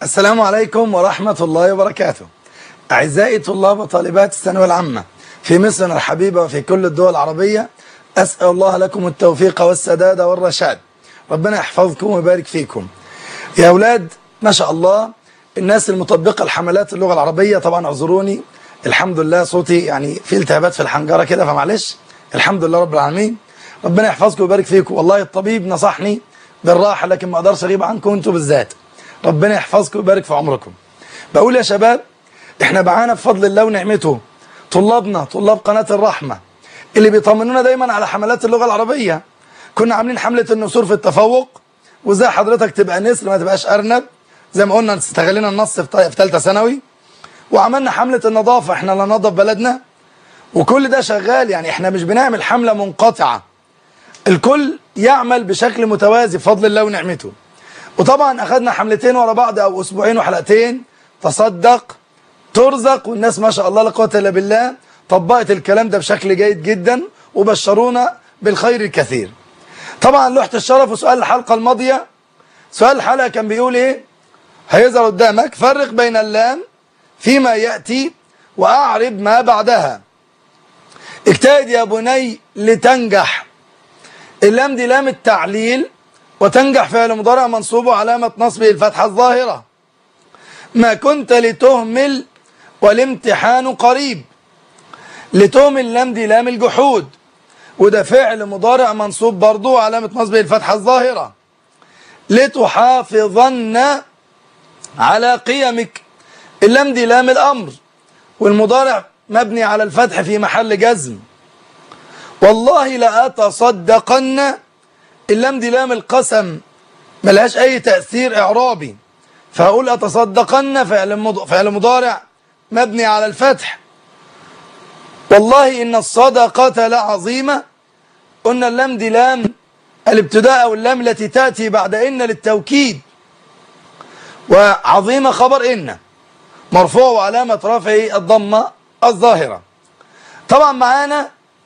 السلام عليكم ورحمة الله وبركاته أعزائي طلاب وطالبات الثانوية العامة في مصر الحبيبة وفي كل الدول العربية أسأل الله لكم التوفيق والسداد والرشاد ربنا يحفظكم ويبارك فيكم يا أولاد ما شاء الله الناس المطبقة الحملات اللغة العربية طبعا اعذروني الحمد لله صوتي يعني في التهابات في الحنجرة كده فمعلش الحمد لله رب العالمين ربنا يحفظكم ويبارك فيكم والله الطبيب نصحني بالراحة لكن ما اقدرش اغيب عنكم انتوا بالذات ربنا يحفظكم ويبارك في عمركم بقول يا شباب احنا معانا بفضل الله ونعمته طلابنا طلاب قناة الرحمة اللي بيطمنونا دايما على حملات اللغة العربية كنا عاملين حملة النسور في التفوق وازاي حضرتك تبقى نسر ما تبقاش أرنب زي ما قلنا استغلينا النص في ثالثه ثانوي وعملنا حملة النظافة احنا لا ننظف بلدنا وكل ده شغال يعني احنا مش بنعمل حملة منقطعة الكل يعمل بشكل متوازي بفضل الله ونعمته وطبعا اخذنا حملتين ورا بعض او اسبوعين وحلقتين تصدق ترزق والناس ما شاء الله لا قوه الا بالله طبقت الكلام ده بشكل جيد جدا وبشرونا بالخير الكثير طبعا لوحة الشرف وسؤال الحلقة الماضية سؤال الحلقة كان بيقول ايه هيظهر قدامك فرق بين اللام فيما يأتي وأعرب ما بعدها اجتهد يا بني لتنجح اللام دي لام التعليل وتنجح فعل مضارع منصوب وعلامة نصبه الفتحة الظاهرة ما كنت لتهمل والامتحان قريب لتهمل لام دي لام الجحود وده فعل مضارع منصوب برضه وعلامة نصبه الفتحة الظاهرة لتحافظن على قيمك اللام دي لام الأمر والمضارع مبني على الفتح في محل جزم والله لأتصدقن اللام دي لام القسم ملهاش أي تأثير إعرابي فهقول أتصدقن فعل فعل مضارع مبني على الفتح والله إن الصدقة لعظيمة قلنا اللام دي لام الابتداء أو اللام التي تأتي بعد إن للتوكيد وعظيمة خبر إن مرفوع وعلامة رفعه الضمة الظاهرة طبعا معانا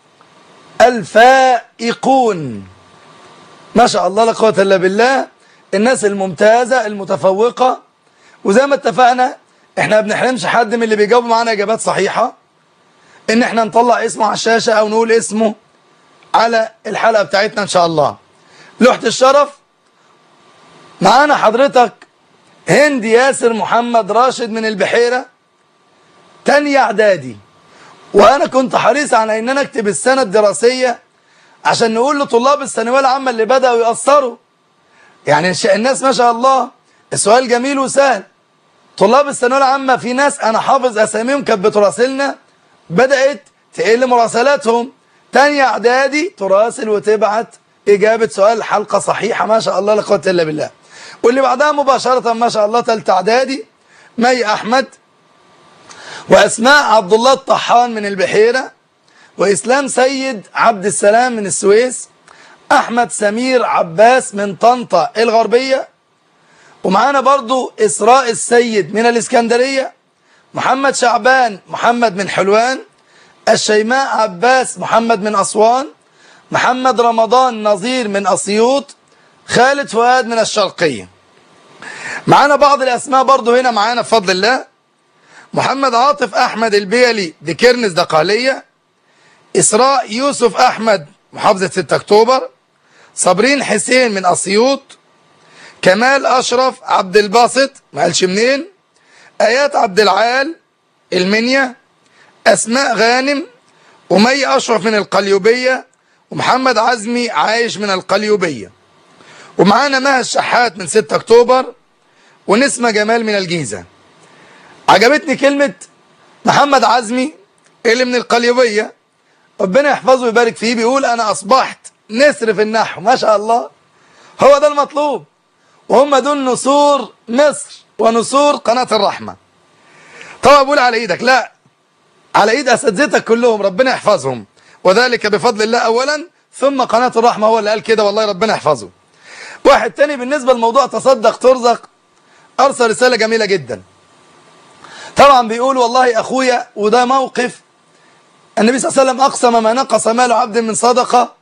الفائقون ما شاء الله لا قوه الا بالله الناس الممتازة المتفوقة وزي ما اتفقنا احنا ما بنحرمش حد من اللي بيجاوب معانا اجابات صحيحة ان احنا نطلع اسمه على الشاشة او نقول اسمه على الحلقة بتاعتنا ان شاء الله لوحة الشرف معانا حضرتك هند ياسر محمد راشد من البحيرة تانية اعدادي وانا كنت حريص على ان انا اكتب السنة الدراسية عشان نقول لطلاب الثانويه العامة اللي بدأوا يأثروا يعني الناس ما شاء الله السؤال جميل وسهل طلاب الثانويه العامة في ناس انا حافظ اساميهم كانت بتراسلنا بدأت تقل مراسلاتهم تانية اعدادي تراسل وتبعت اجابة سؤال حلقة صحيحة ما شاء الله لا قوه الا بالله واللي بعدها مباشرة ما شاء الله تالتة اعدادي مي احمد واسماء عبد الله الطحان من البحيرة واسلام سيد عبد السلام من السويس احمد سمير عباس من طنطا الغربية ومعانا برضو اسراء السيد من الاسكندرية محمد شعبان محمد من حلوان الشيماء عباس محمد من أسوان محمد رمضان نظير من أسيوط خالد فؤاد من الشرقية معانا بعض الأسماء برضو هنا معانا بفضل الله محمد عاطف أحمد البيلي دي كيرنس دقالية إسراء يوسف أحمد محافظة 6 أكتوبر صابرين حسين من أسيوط كمال أشرف عبد الباسط ما قالش منين آيات عبد العال المنيا أسماء غانم ومي أشرف من القليوبية ومحمد عزمي عايش من القليوبية ومعانا مها الشحات من 6 أكتوبر ونسمة جمال من الجيزة عجبتني كلمة محمد عزمي اللي من القليوبية ربنا يحفظه ويبارك فيه بيقول أنا أصبحت نسر في النحو ما شاء الله هو ده المطلوب وهم دول نسور مصر ونسور قناة الرحمة طبعا بقول على ايدك لا على ايد اساتذتك كلهم ربنا يحفظهم وذلك بفضل الله اولا ثم قناة الرحمة هو اللي قال كده والله ربنا يحفظه واحد تاني بالنسبة لموضوع تصدق ترزق ارسل رسالة جميلة جدا طبعا بيقول والله اخويا وده موقف النبي صلى الله عليه وسلم اقسم ما نقص مال عبد من صدقة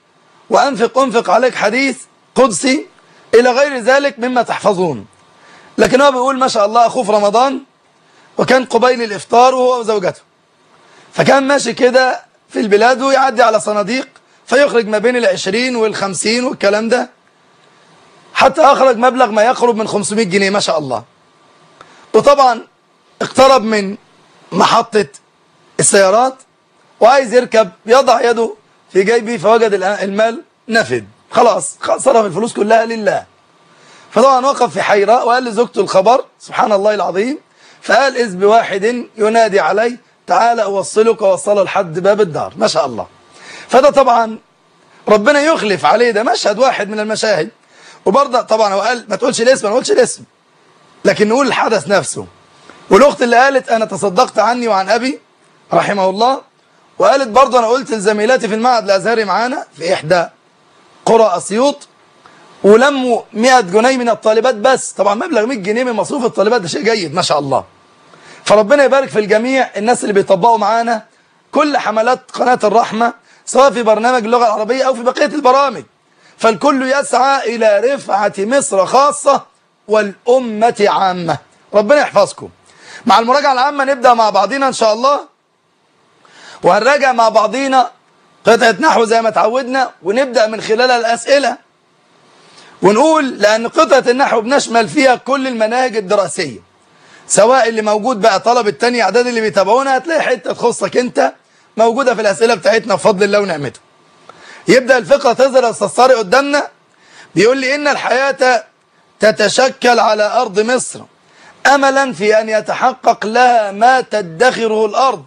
وانفق انفق عليك حديث قدسي الى غير ذلك مما تحفظون لكن هو بيقول ما شاء الله أخوه في رمضان وكان قبيل الإفطار وهو وزوجته فكان ماشي كده في البلاد ويعدي على صناديق فيخرج ما بين العشرين والخمسين والكلام ده حتى أخرج مبلغ ما يقرب من 500 جنيه ما شاء الله وطبعا اقترب من محطة السيارات وعايز يركب يضع يده في جيبه فوجد المال نفد خلاص صرف الفلوس كلها لله فطبعا وقف في حيرة وقال لزوجته الخبر سبحان الله العظيم فقال إذ بواحد ينادي علي تعال أوصلك ووصله لحد باب الدار ما شاء الله فده طبعا ربنا يخلف عليه ده مشهد واحد من المشاهد وبرضه طبعا هو قال ما تقولش الاسم ما نقولش الاسم لكن نقول الحدث نفسه والاخت اللي قالت انا تصدقت عني وعن ابي رحمه الله وقالت برضه انا قلت لزميلاتي في المعهد الازهري معانا في احدى قرى اسيوط ولموا 100 جنيه من الطالبات بس طبعا مبلغ 100 جنيه من مصروف الطالبات ده شيء جيد ما شاء الله فربنا يبارك في الجميع الناس اللي بيطبقوا معانا كل حملات قناة الرحمة سواء في برنامج اللغة العربية أو في بقية البرامج فالكل يسعى إلى رفعة مصر خاصة والأمة عامة ربنا يحفظكم مع المراجعة العامة نبدأ مع بعضنا إن شاء الله وهنراجع مع بعضنا قطعة نحو زي ما تعودنا ونبدأ من خلال الأسئلة ونقول لأن قطعة النحو بنشمل فيها كل المناهج الدراسية سواء اللي موجود بقى طلب التاني إعداد اللي بيتابعونا هتلاقي حتة تخصك أنت موجودة في الأسئلة بتاعتنا بفضل الله ونعمته يبدأ الفقرة تظهر يا أستاذ طارق قدامنا بيقول لي إن الحياة تتشكل على أرض مصر أملا في أن يتحقق لها ما تدخره الأرض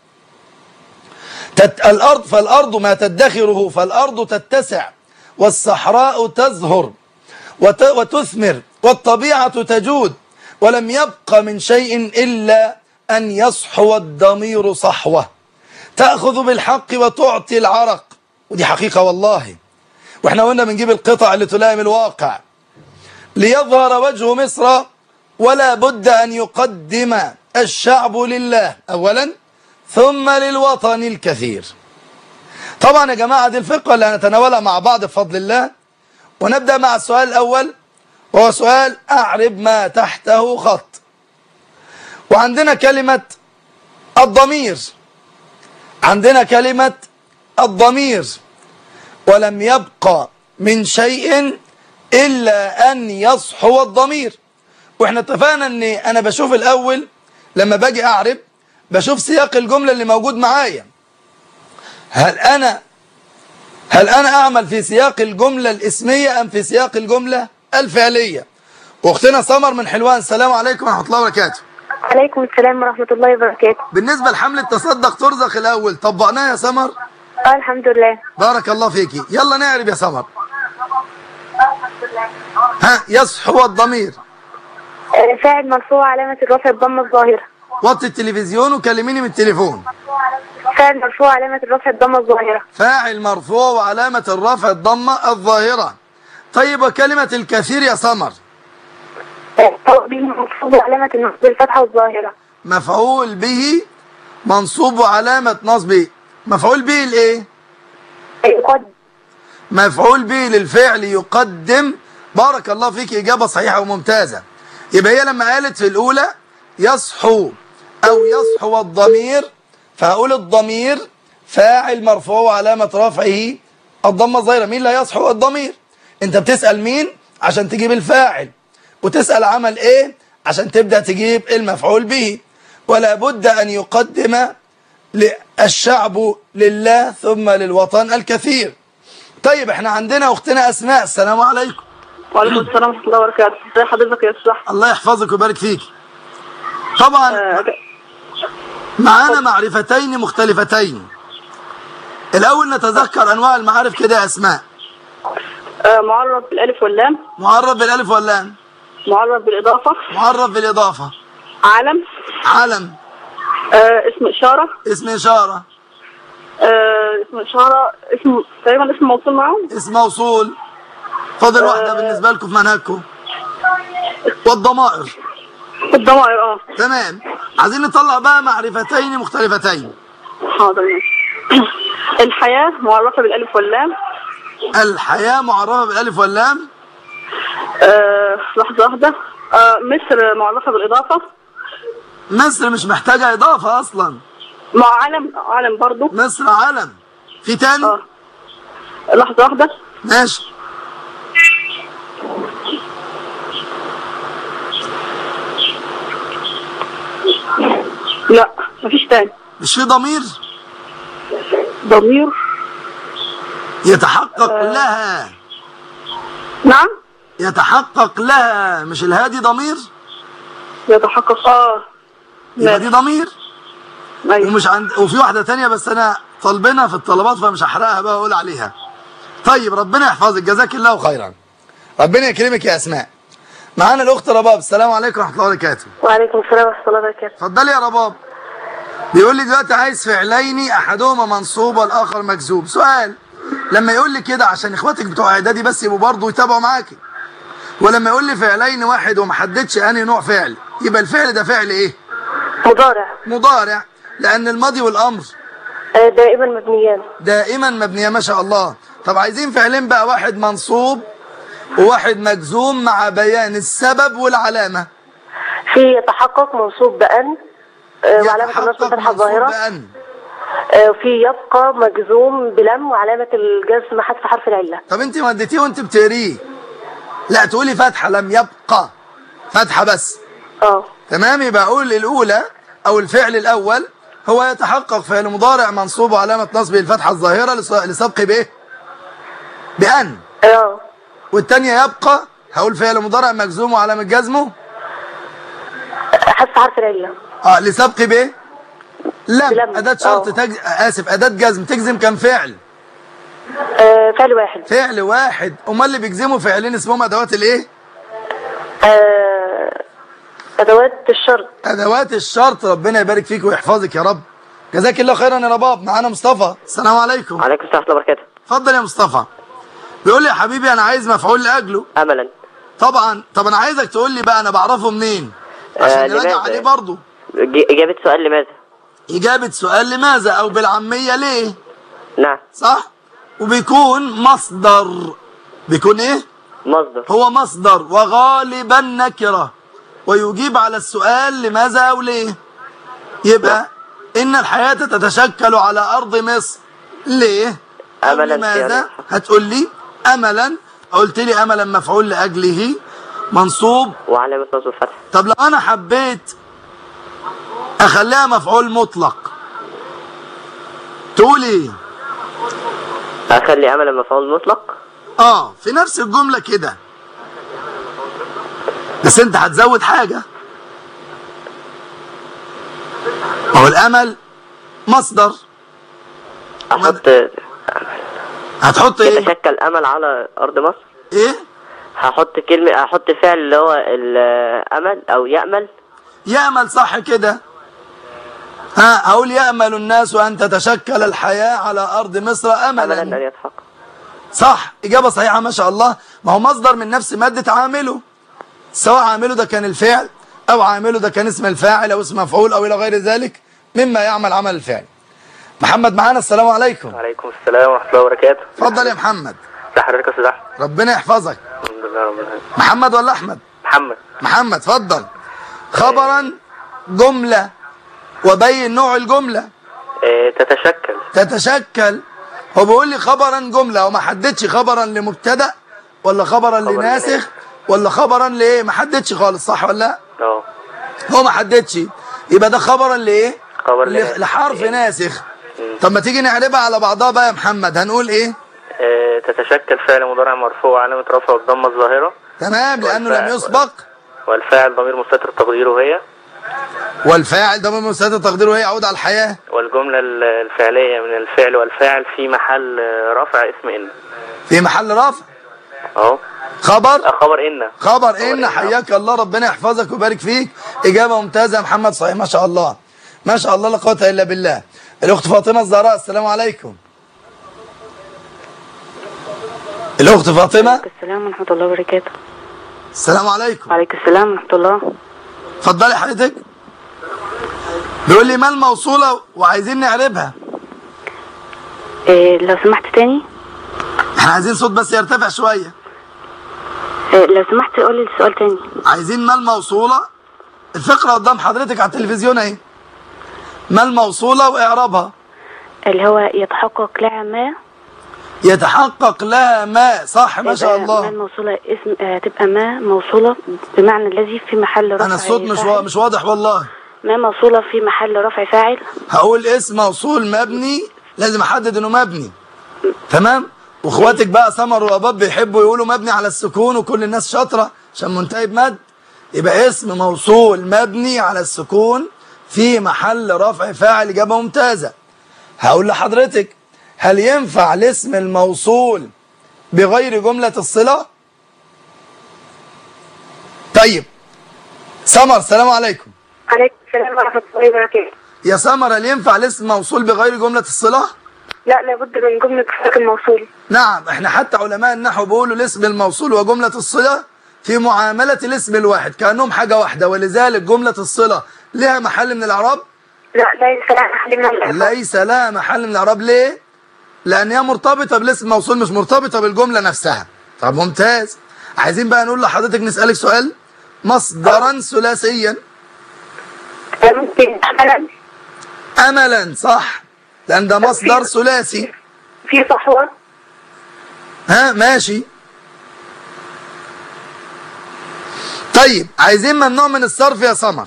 تت... الأرض فالأرض ما تدخره فالأرض تتسع والصحراء تزهر وت... وتثمر والطبيعة تجود ولم يبق من شيء إلا أن يصحو الضمير صحوة تأخذ بالحق وتعطي العرق ودي حقيقة والله واحنا قلنا بنجيب القطع اللي تلائم الواقع ليظهر وجه مصر ولا بد أن يقدم الشعب لله أولا ثم للوطن الكثير طبعا يا جماعة دي الفقه اللي هنتناولها مع بعض بفضل الله ونبدأ مع السؤال الأول وهو سؤال أعرب ما تحته خط وعندنا كلمة الضمير عندنا كلمة الضمير ولم يبقى من شيء إلا أن يصحو الضمير واحنا اتفقنا ان انا بشوف الاول لما باجي اعرب بشوف سياق الجملة اللي موجود معايا هل انا هل انا اعمل في سياق الجملة الاسمية ام في سياق الجملة الفعلية واختنا سمر من حلوان السلام عليكم ورحمة الله وبركاته عليكم السلام ورحمة الله وبركاته بالنسبة لحملة تصدق ترزق الاول طبقناها يا سمر آه الحمد لله بارك الله فيكي يلا نعرب يا سمر ها يصحو الضمير آه، فاعل مرفوع علامة الرفع الضمة الظاهرة وطي التلفزيون وكلميني من التليفون فاعل مرفوع علامة الرفع الضمة الظاهرة فاعل مرفوع وعلامة الرفع الضمة الظاهرة طيب وكلمة الكثير يا سمر آه، توقيع منصوب علامة النصب الفتحة الظاهرة مفعول به منصوب علامة نصبه مفعول به الايه آه، يقدم مفعول به للفعل يقدم بارك الله فيك إجابة صحيحة وممتازة يبقى هي لما قالت في الأولى يصحو أو يصحو الضمير فهقول الضمير فاعل مرفوع وعلامة رفعه الضمة الظاهرة مين لا يصحو الضمير انت بتسأل مين عشان تجيب الفاعل وتسأل عمل ايه عشان تبدأ تجيب المفعول به ولا بد أن يقدم الشعب لله ثم للوطن الكثير طيب احنا عندنا اختنا اسماء السلام عليكم وعليكم السلام ورحمة الله وبركاته ازي حضرتك يا صح الله يحفظك ويبارك فيك طبعا آه معانا معرفتين مختلفتين الاول نتذكر انواع المعارف كده يا اسماء آه معرف بالالف واللام معرف بالالف واللام معرف بالاضافة معرف بالاضافه علم علم آه اسم اشارة اسم اشاره آه اسم اشارة اسم تقريبا اسم موصول معاهم اسم موصول فاضل واحده بالنسبه لكم في منهجكم والضمائر الضمائر اه تمام عايزين نطلع بقى معرفتين مختلفتين حاضر ماشي الحياة معرفة بالالف واللام الحياه معرفه بالالف واللام آه لحظة واحدة آه مصر معرفة بالإضافة مصر مش محتاجة إضافة أصلا مع علم علم برضو مصر علم في تاني اه لحظة واحدة ماشي لا مفيش تاني مش في ضمير ضمير يتحقق لها نعم يتحقق لها مش الهادي ضمير يتحقق اه يبقى دي ماشي ضمير أيوة. ومش عند وفي واحدة تانية بس أنا طالبينها في الطلبات فمش هحرقها بقى وأقول عليها طيب ربنا يحفظك جزاك الله خيرا ربنا يكرمك يا أسماء معانا الأخت رباب السلام عليكم ورحمة الله وبركاته وعليكم السلام ورحمة الله وبركاته اتفضلي يا رباب بيقول لي دلوقتي عايز فعلين احدهما منصوب والاخر مكذوب سؤال لما يقول لي كده عشان اخواتك بتوع اعدادي بس يبقوا برضه يتابعوا معاكي ولما يقول لي فعلين واحد وما حددش انهي نوع فعل يبقى الفعل ده فعل ايه مضارع مضارع لان الماضي والامر آه، دائما مبنيان دائما مبنيه ما شاء الله طب عايزين فعلين بقى واحد منصوب وواحد مجزوم مع بيان السبب والعلامه في يتحقق منصوب بأن آه، وعلامة النصب يتحقق فتحة منصوب ظاهرة بأن آه، في يبقى مجزوم بلم وعلامة الجزم حذف حرف العلة طب انت ما اديتيه وانت بتقريه لا تقولي فتحه لم يبقى فتحه بس اه تمام يبقى اقول الاولى او الفعل الاول هو يتحقق فعل مضارع منصوب وعلامه نصبه الفتحه الظاهره لس- لسبق بايه بان اه والثانيه يبقى هقول فعل مضارع مجزوم وعلامه جزمه حذف حرف العلة اه لسبق بايه لم بلم. اداه شرط اه. تج... اسف اداه جزم تجزم كم فعل آه، فعل واحد فعل واحد امال اللي بيجزموا فعلين اسمهم ادوات الايه آه، أدوات الشرط ادوات الشرط ربنا يبارك فيك ويحفظك يا رب جزاك الله خيرا يا رباب معانا مصطفى السلام عليكم عليكم السلام ورحمة الله وبركاته اتفضل يا مصطفى بيقول لي يا حبيبي انا عايز مفعول لاجله أملا طبعا طب انا عايزك تقول لي بقى انا بعرفه منين عشان آه، نراجع لماذا؟ عليه برضه ج- إجابة سؤال لماذا؟ اجابه سؤال لماذا او بالعاميه ليه نعم صح وبيكون مصدر بيكون ايه مصدر هو مصدر وغالبا نكره ويجيب على السؤال لماذا او ليه يبقى ان الحياه تتشكل على ارض مصر ليه أو أملاً لماذا يعني. هتقول لي املا قلت لي املا مفعول لاجله منصوب وعلامة نصب الفتح طب لو انا حبيت اخليها مفعول مطلق تقول ايه أخلي أملا مفعول مطلق اه في نفس الجمله كده بس انت هتزود حاجه هو الامل مصدر أحط هتحط ايه يتشكل أمل على أرض مصر ايه هحط كلمة هحط فعل اللي هو الأمل أو يأمل يأمل صح كده ها هقول يأمل الناس أن تتشكل الحياة على أرض مصر أملا أن أملا يتحقق صح إجابة صحيحة ما شاء الله ما هو مصدر من نفس مادة عامله سواء عامله ده كان الفعل أو عامله ده كان اسم الفاعل أو اسم مفعول أو إلى غير ذلك مما يعمل عمل الفعل محمد معانا السلام عليكم وعليكم السلام ورحمة الله وبركاته اتفضل يا محمد ده حضرتك يا أستاذ أحمد ربنا يحفظك الحمد لله رب العالمين محمد ولا أحمد محمد محمد اتفضل خبرا جملة وبين نوع الجملة آه، تتشكل تتشكل هو بيقول لي خبرا جملة وما حددش خبرا لمبتدا ولا خبرا لناسخ ولا خبرا لايه ما حددش خالص صح ولا لا اه هو ما حددش يبقى ده خبرا لايه خبر ل- لناسخ. لحرف ناسخ طب ما تيجي نعربها على بعضها بقى يا محمد هنقول ايه آه، تتشكل فعل مضارع مرفوع علامة رفعه الضمة الظاهرة تمام لانه لم والفاعل. يسبق والفاعل ضمير مستتر تقديره هي والفاعل ده من مستند تقديره ايه يعود على الحياه والجملة ال- الفعلية من الفعل والفاعل في محل آه، رفع اسم إن في محل رفع أهو خبر آه، خبر إن خبر ان إن. حياك الله ربنا يحفظك ويبارك فيك اجابه ممتازه يا محمد صحيح ما شاء الله ما شاء الله لا قوه الا بالله الاخت فاطمه الزهراء السلام عليكم الاخت فاطمه السلام ورحمة الله وبركاته السلام عليكم وعليكم السلام ورحمة الله اتفضلي حضرتك بيقول لي ما الموصوله وعايزين نعربها إيه لو سمحت تاني احنا عايزين صوت بس يرتفع شويه آه، لو سمحت قول لي السؤال تاني عايزين ما الموصولة الفقرة قدام حضرتك على التلفزيون اهي ما الموصولة واعرابها اللي هو يتحقق لها ما يتحقق لها ما صح ما شاء يبقى ما الله الموصولة اسم آه، تبقى ما موصولة بمعنى الذي في محل رفع انا الصوت مش وا- فاعل. مش واضح والله ما موصولة في محل رفع فاعل هقول اسم موصول مبني لازم احدد انه مبني تمام واخواتك بقى سمر واباب بيحبوا يقولوا مبني على السكون وكل الناس شاطره عشان منتهي بمد يبقى اسم موصول مبني على السكون في محل رفع فاعل اجابه ممتازه هقول لحضرتك هل ينفع الاسم الموصول بغير جمله الصله طيب سمر سلام عليكم عليكم السلام ورحمة الله وبركاته يا سمر هل ينفع الاسم موصول بغير جمله الصله لا لابد من جملة صفة الموصول نعم احنا حتى علماء النحو بيقولوا الاسم الموصول وجملة الصلة في معاملة الاسم الواحد كأنهم حاجة واحدة ولذلك جملة الصلة لها محل من الإعراب لا ليس لها محل من الإعراب ليس لها محل من الإعراب ليه؟ لأن هي مرتبطة بالاسم الموصول مش مرتبطة بالجملة نفسها طب ممتاز عايزين بقى نقول لحضرتك نسألك سؤال مصدرا ثلاثيا ممكن أملا أملا صح لأن ده مصدر ثلاثي في صحوة ها ماشي طيب عايزين ممنوع من الصرف يا سمر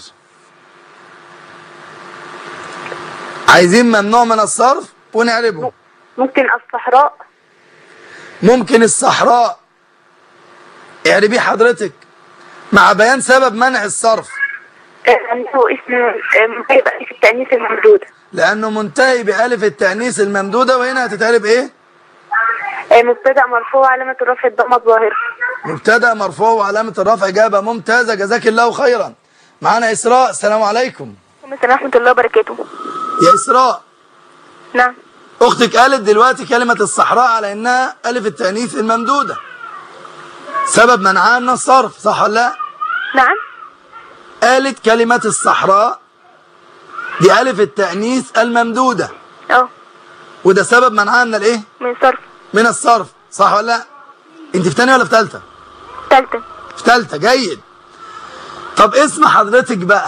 عايزين ممنوع من الصرف ونعربه ممكن الصحراء ممكن الصحراء اعربيه حضرتك مع بيان سبب منع الصرف لأنه اسم مغيب في التأنيث الممدودة لأنه منتهي بألف التأنيث الممدودة وهنا هتتعرب إيه؟ مبتدأ مرفوع علامة الرفع الضمة الظاهرة مبتدأ مرفوع وعلامة الرفع إجابة ممتازة جزاك الله خيرا معانا إسراء السلام عليكم السلام ورحمة الله وبركاته يا إسراء نعم أختك قالت دلوقتي كلمة الصحراء على إنها ألف التأنيث الممدودة سبب منعها من الصرف صح ولا لا؟ نعم قالت كلمة الصحراء دي ألف التأنيث الممدودة اه وده سبب منعها من الإيه؟ من صرف من الصرف صح ولا لا؟ أنت في تانية ولا في تالتة؟ تالتة في تالتة جيد طب اسم حضرتك بقى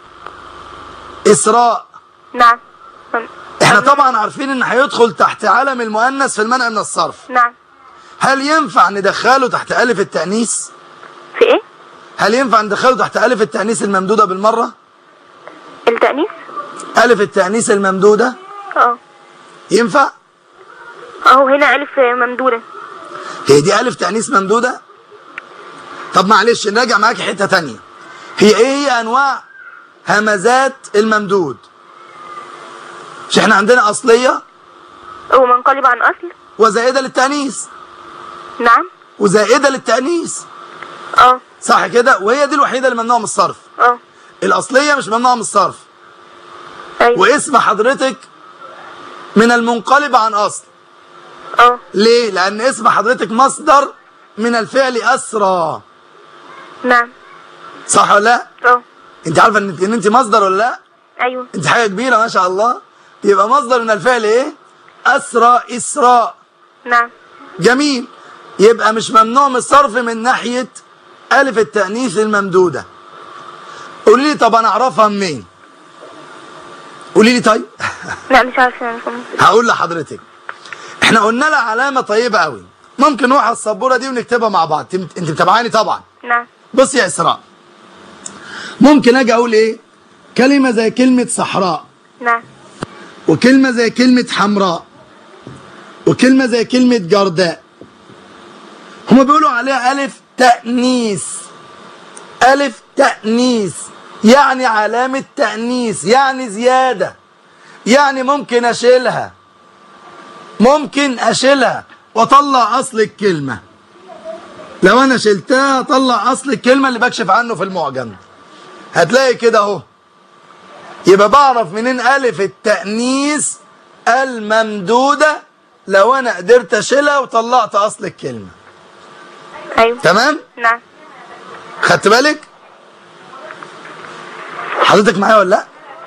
إسراء نعم احنا طبعا عارفين ان هيدخل تحت علم المؤنث في المنع من الصرف نعم هل ينفع ندخله تحت ألف التأنيث؟ في ايه؟ هل ينفع ندخله تحت ألف التأنيث الممدودة بالمرة؟ التأنيث؟ ألف التأنيث الممدودة اه ينفع؟ اهو هنا ألف ممدودة هي دي ألف تأنيث ممدودة؟ طب معلش نراجع معاك حتة تانية هي إيه هي أنواع همزات الممدود؟ مش إحنا عندنا أصلية ومنقلب عن أصل وزائدة للتأنيث نعم وزائدة للتأنيث اه صح كده؟ وهي دي الوحيدة اللي ممنوعة من الصرف اه الأصلية مش ممنوعة من الصرف ايوه واسم حضرتك من المنقلب عن أصل اه ليه؟ لأن اسم حضرتك مصدر من الفعل أسرى نعم صح ولا لا؟ اه أنت عارفة إن إن أنت مصدر ولا لا؟ ايوه أنت حاجة كبيرة ما شاء الله يبقى مصدر من الفعل إيه؟ أسرى إسراء نعم جميل يبقى مش ممنوع من الصرف من ناحية ألف التأنيث الممدودة قولي لي طب أنا أعرفها منين؟ قولي لي طيب لا مش عارفة أنا كمان. هقول لحضرتك احنا قلنا لها علامة طيبة قوي ممكن نروح على السبورة دي ونكتبها مع بعض انت انت متابعاني طبعا نعم بص يا إسراء ممكن أجي أقول إيه كلمة زي كلمة صحراء نعم وكلمة زي كلمة حمراء وكلمة زي كلمة جرداء هما بيقولوا عليها ألف تأنيث ألف تأنيث يعني علامة تأنيث يعني زيادة يعني ممكن أشيلها ممكن أشيلها وأطلع أصل الكلمة لو أنا شلتها أطلع أصل الكلمة اللي بكشف عنه في المعجم هتلاقي كده أهو يبقى بعرف منين ألف التأنيث الممدودة لو أنا قدرت أشيلها وطلعت أصل الكلمة ايوه تمام؟ نعم خدت بالك؟ حضرتك معايا ولا لا؟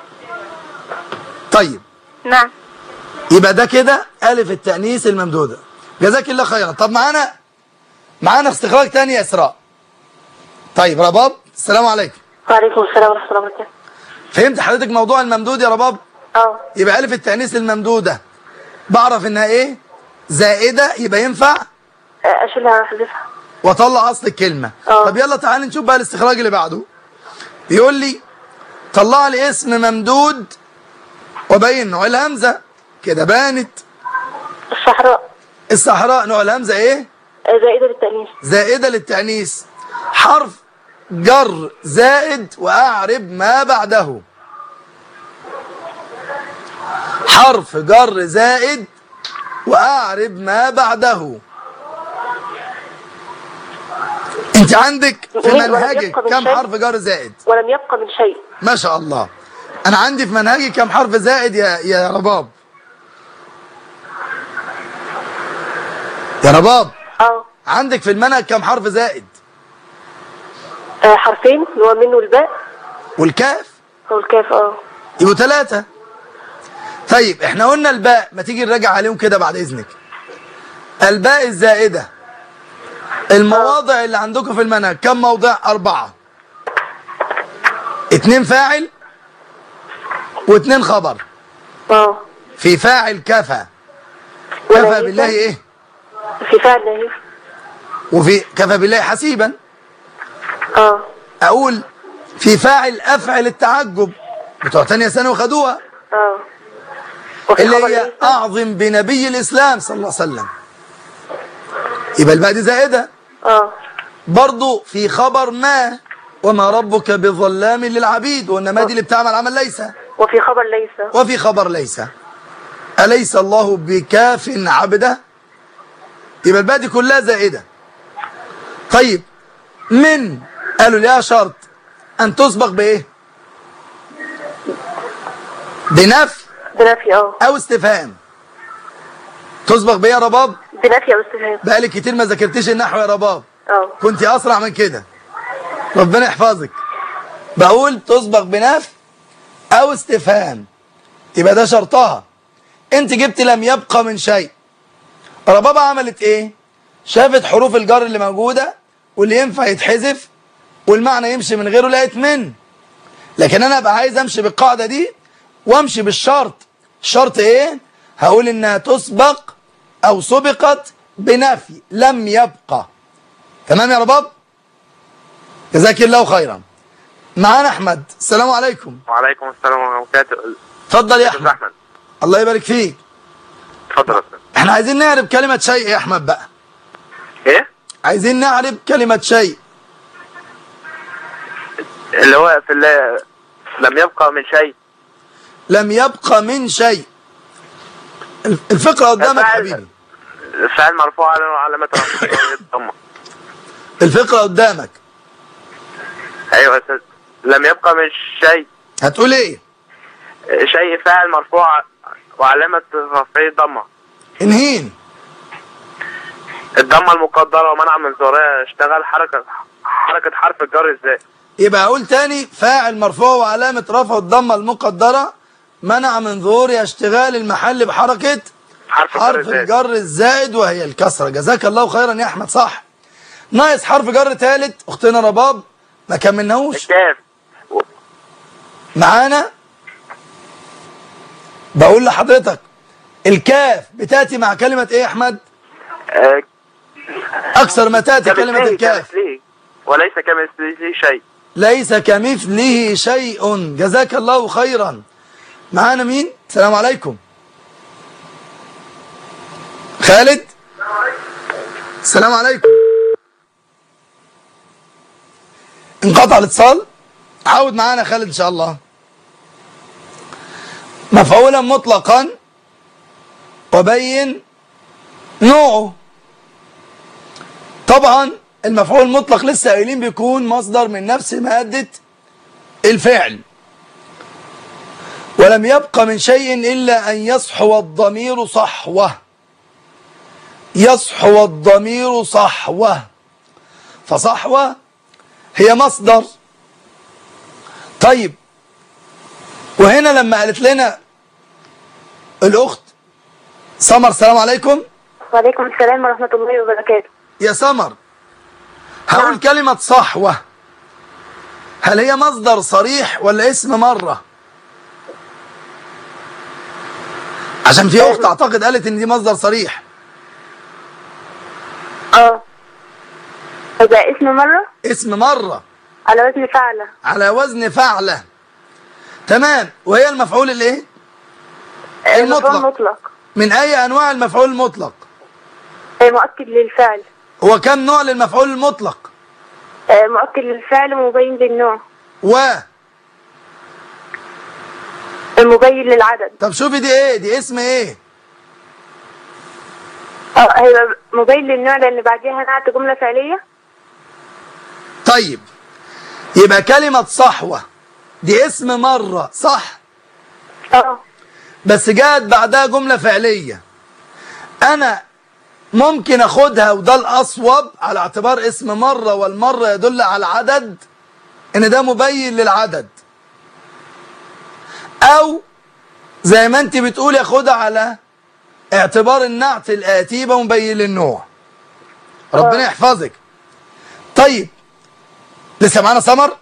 طيب نعم يبقى ده كده ألف التأنيث الممدودة جزاك الله خيرا طب معانا معانا استخراج تاني يا إسراء طيب رباب السلام عليكم وعليكم السلام ورحمة الله وبركاته فهمت حضرتك موضوع الممدود يا رباب اه يبقى ألف التأنيث الممدودة بعرف إنها إيه زائدة يبقى ينفع اشيلها احذفها واطلع اصل الكلمه اه. طب يلا تعالى نشوف بقى الاستخراج اللي بعده بيقول لي طلع لي اسم ممدود وبين نوع الهمزه كده بانت الصحراء الصحراء نوع الهمزه ايه زائدة للتأنيث زائده للتانيث حرف جر زائد واعرب ما بعده حرف جر زائد واعرب ما بعده انت عندك في ولم منهجك يبقى من كم شيء؟ حرف جر زائد ولم يبقى من شيء ما شاء الله انا عندي في منهجي كم حرف زائد يا يا رباب يا رباب اه عندك في المنهج كم حرف زائد آه، حرفين اللي هو من والباء والكاف والكاف اه يبقوا ثلاثة طيب احنا قلنا الباء ما تيجي نراجع عليهم كده بعد اذنك الباء الزائدة المواضع اللي عندكم في المنهج كم موضع أربعة اتنين فاعل واتنين خبر اه في فاعل كفى ولا كفى يجب. بالله ايه في فعل اهي وفي كفى بالله حسيبا اه اقول في فاعل افعل التعجب بتوع تانية سنة وخدوها اه وفي اللي خبر هي ليس اعظم بنبي الاسلام صلى الله عليه وسلم يبقى الباء دي زائده اه برضو في خبر ما وما ربك بظلام للعبيد وان ما دي اللي بتعمل عمل ليس وفي خبر ليس وفي خبر ليس اليس الله بكاف عبده يبقى الباء دي كلها زائده طيب من قالوا ليها شرط ان تسبق بايه بنفي بنفي اه او استفهام تسبق بايه يا رباب بنفي او استفهام بقالي كتير ما ذاكرتش النحو يا رباب اه كنت اسرع من كده ربنا يحفظك بقول تسبق بنفي او استفهام يبقى ده شرطها انت جبت لم يبقى من شيء ربابة عملت ايه شافت حروف الجر اللي موجودة واللي ينفع يتحذف والمعنى يمشي من غيره لقيت من لكن انا ابقى عايز امشي بالقاعدة دي وامشي بالشرط الشرط ايه هقول انها تسبق او سبقت بنفي لم يبقى تمام يا رباب جزاك الله خيرا معانا احمد السلام عليكم وعليكم السلام ورحمة الله وبركاته اتفضل يا أستاذ احمد أحمد الله يبارك فيك اتفضل يا أستاذ احنا عايزين نعرف كلمة شيء يا احمد بقى إيه؟ عايزين نعرف كلمة شيء اللي هو في اللي لم يبقى من شيء لم يبقى من شيء الفقرة قدامك الفعل- حبيبي الفعل مرفوع على علامة رفعه الضمة الفقرة قدامك أيوة يا أستاذ لم يبقى من شيء هتقول ايه شيء فاعل مرفوع وعلامة رفعه الضمة انهين الضمة المقدرة ومنع من ظهورها اشتغل حركة حركة حرف الجر ازاي؟ يبقى اقول تاني فاعل مرفوع وعلامة رفع الضمة المقدرة منع من ظهور اشتغال المحل بحركة حرف الجر حرف ازاي؟ الجر الزائد وهي الكسرة جزاك الله خيرا يا احمد صح ناقص حرف جر ثالث اختنا رباب ما كملناهوش الكاف معانا بقول لحضرتك الكاف بتاتي مع كلمة ايه يا احمد آه، اكثر ما تاتي كلمة كمثله- الكاف كمثله. وليس كمثله شيء ليس كمثله شيء جزاك الله خيرا معانا مين السلام عليكم خالد السلام عليكم انقطع الاتصال عاود معانا خالد ان شاء الله مفعولا مطلقا وبين نوعه طبعا المفعول المطلق لسه قايلين بيكون مصدر من نفس مادة الفعل ولم يبق من شيء إلا أن يصحو الضمير صحوة يصحو الضمير صحوة فصحوة هي مصدر طيب وهنا لما قالت لنا الأخت سمر السلام عليكم وعليكم السلام ورحمة الله وبركاته يا سمر هقول نعم. كلمة صحوة هل هي مصدر صريح ولا اسم مرة عشان في اخت اعتقد قالت ان دي مصدر صريح اه ده اسم مرة اسم مرة على وزن فعلة على وزن فعلة تمام وهي المفعول الايه آه، المطلق. مفعول مطلق من اي انواع المفعول المطلق آه، مؤكد للفعل هو كم نوع للمفعول المطلق آه، مؤكد للفعل ومبين للنوع و المبين للعدد طب شوفي دي ايه دي اسم ايه اه هيبقى مبين للنوع لان بعديها نعت جملة فعلية طيب يبقى كلمة صحوة دي اسم مرة صح اه بس جاءت بعدها جملة فعلية أنا ممكن أخدها وده الأصوب على اعتبار اسم مرة والمرة يدل على عدد إن ده مبين للعدد أو زي ما أنت بتقولي أخدها على اعتبار النعت الآتي يبقى مبين للنوع ربنا يحفظك طيب لسه معانا سمر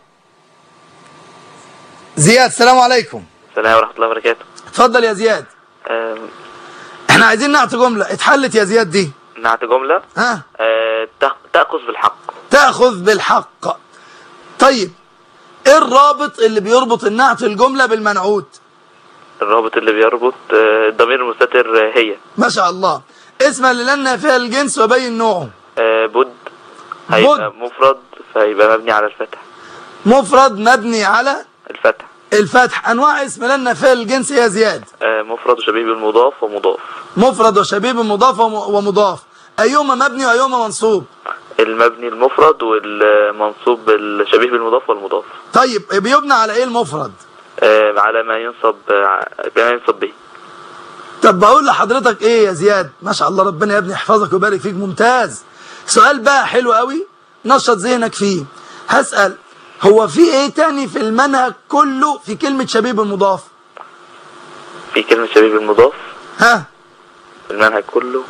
زياد السلام عليكم السلام ورحمة الله وبركاته اتفضل يا زياد آم، احنا عايزين نعطي جملة اتحلت يا زياد دي نعت جملة ها آه، تأ- تأخذ بالحق تأخذ بالحق طيب ايه الرابط اللي بيربط النعت الجملة بالمنعوت الرابط اللي بيربط آه، الضمير المستتر آه، هي ما شاء الله اسم اللي لنا فيها الجنس وبين نوعه آه، بد هيبقى بد. مفرد فهيبقى مبني على الفتح مفرد مبني على الفتح الفتح انواع اسم لنا فيها الجنس يا زياد آه، مفرد وشبيه بالمضاف ومضاف مفرد وشبيه مضاف وم- ومضاف ايهما مبني وايهما منصوب المبني المفرد والمنصوب الشبيه بالمضاف والمضاف طيب بيبنى على ايه المفرد آه، على ما ينصب آه، ما ينصب به طب بقول لحضرتك ايه يا زياد ما شاء الله ربنا يا ابني يحفظك ويبارك فيك ممتاز سؤال بقى حلو قوي نشط ذهنك فيه هسأل هو في ايه تاني في المنهج كله في كلمة شبيب المضاف في كلمة شبيه بالمضاف ها في المنهج كله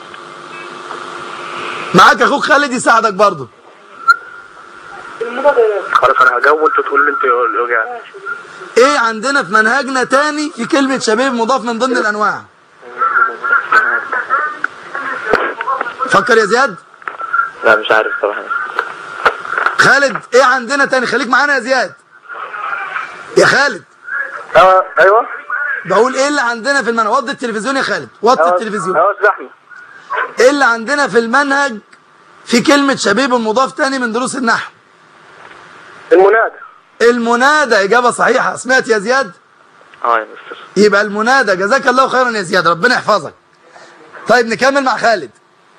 معاك اخوك خالد يساعدك برضه خلاص انا هجاوب وانت تقول لي انت وجع ايه عندنا في منهجنا تاني في كلمة شبيب مضاف من ضمن الانواع فكر يا زياد لا مش عارف صراحة خالد ايه عندنا تاني خليك معانا يا زياد يا خالد اه ايوه بقول ايه اللي عندنا في المنهج وطي التلفزيون يا خالد وطي اه التلفزيون اه زحمه ايه اللي عندنا في المنهج في كلمة شبيب المضاف تاني من دروس النحو المنادى المنادى إجابة صحيحة سمعت يا زياد اه يا مستر يبقى المنادى جزاك الله خيرا يا زياد ربنا يحفظك طيب نكمل مع خالد